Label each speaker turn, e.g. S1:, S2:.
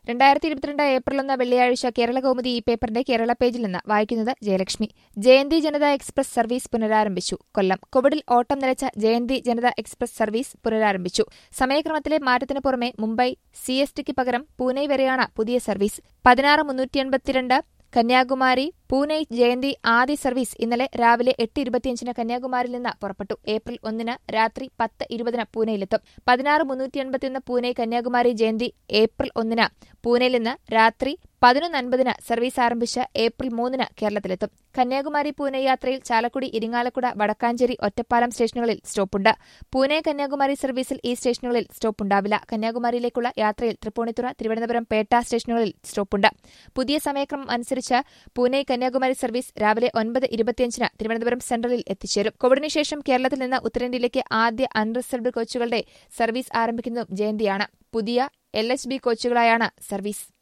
S1: രണ്ടായിരത്തി ഇരുപത്തിരണ്ട് ഏപ്രിൽ ഒന്ന് വെള്ളിയാഴ്ച കേരള കൗമുദി ഈ പേപ്പറിന്റെ കേരള പേജിൽ നിന്ന് വായിക്കുന്നത് ജയലക്ഷ്മി ജയന്തി ജനത എക്സ്പ്രസ് സർവീസ് പുനരാരംഭിച്ചു കൊല്ലം കോവിഡിൽ ഓട്ടം നിലച്ച ജയന്തി ജനത എക്സ്പ്രസ് സർവീസ് പുനരാരംഭിച്ചു സമയക്രമത്തിലെ മാറ്റത്തിന് പുറമെ മുംബൈ സി എസ് ടിക്ക് പകരം പൂനെ വരെയാണ് പുതിയ സർവീസ് പതിനാറ് മുന്നൂറ്റി എൺപത്തിരണ്ട് കന്യാകുമാരി പൂനെ ജയന്തി ആദ്യ സർവീസ് ഇന്നലെ രാവിലെ എട്ട് ഇരുപത്തിയഞ്ചിന് കന്യാകുമാരിയിൽ നിന്ന് പുറപ്പെട്ടു ഏപ്രിൽ ഒന്നിന് രാത്രി പത്ത് ഇരുപതിന് പൂനെയിലെത്തും പതിനാറ് മുന്നൂറ്റി എൺപത്തിയൊന്ന് പൂനെ കന്യാകുമാരി ജയന്തി ഏപ്രിൽ ഒന്നിന് പൂനെയിൽ നിന്ന് രാത്രി പതിനൊന്ന് അൻപതിന് സർവീസ് ആരംഭിച്ച് ഏപ്രിൽ മൂന്നിന് കേരളത്തിലെത്തും കന്യാകുമാരി പൂനെ യാത്രയിൽ ചാലക്കുടി ഇരിങ്ങാലക്കുട വടക്കാഞ്ചേരി ഒറ്റപ്പാലം സ്റ്റേഷനുകളിൽ സ്റ്റോപ്പുണ്ട് പൂനെ കന്യാകുമാരി സർവീസിൽ ഈ സ്റ്റേഷനുകളിൽ സ്റ്റോപ്പുണ്ടാവില്ല കന്യാകുമാരിയിലേക്കുള്ള യാത്രയിൽ തൃപ്പൂണിത്തുറ തിരുവനന്തപുരം പേട്ട സ്റ്റേഷനുകളിൽ സ്റ്റോപ്പുണ്ട് പുതിയ സമയക്രമം അനുസരിച്ച് പൂനെ കന്യാകുമാരി സർവീസ് രാവിലെ ഒൻപത് ഇരുപത്തിയഞ്ചിന് തിരുവനന്തപുരം സെൻട്രലിൽ എത്തിച്ചേരും കോവിഡിന് ശേഷം കേരളത്തിൽ നിന്ന് ഉത്തരേന്ത്യയിലേക്ക് ആദ്യ അൺറിസർവ്ഡ് കോച്ചുകളുടെ സർവീസ് ആരംഭിക്കുന്നതും ജയന്തിയാണ് പുതിയ എൽ എച്ച് ബി കോച്ചുകളായാണ് സർവീസ്